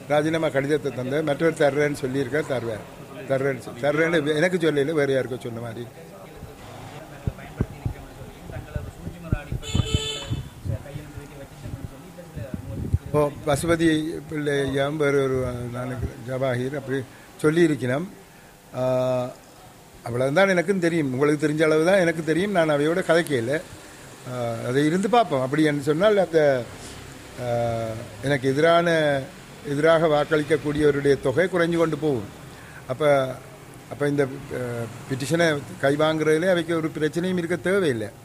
ராஜினாமா கடிதத்தை தந்த மற்றவர் தர்றேன்னு சொல்லியிருக்கார் தருவேன் தர்றேன்னு சொ- தர்றேன்னு எனக்கு சொல்லல வேறு யாருக்கோ சொன்ன மாதிரி ஓ பசுபதி பிள்ளையாம் வேறு ஒரு நானுக்கு ஜவாஹிர் அப்படி சொல்லியிருக்கிறோம் அவ்வளவுதான் எனக்கும் தெரியும் உங்களுக்கு தெரிஞ்ச அளவு தான் எனக்கு தெரியும் நான் அவையோட கதைக்கையில் அதை இருந்து பார்ப்போம் அப்படி என்று சொன்னால் அந்த ஆ, எனக்கு எதிரான எதிராக வாக்களிக்கக்கூடியவருடைய தொகை குறைஞ்சு கொண்டு போகும் அப்போ அப்போ இந்த பிட்டிஷனை கைவாங்குறதுல அவைக்கு ஒரு பிரச்சனையும் இருக்க தேவையில்லை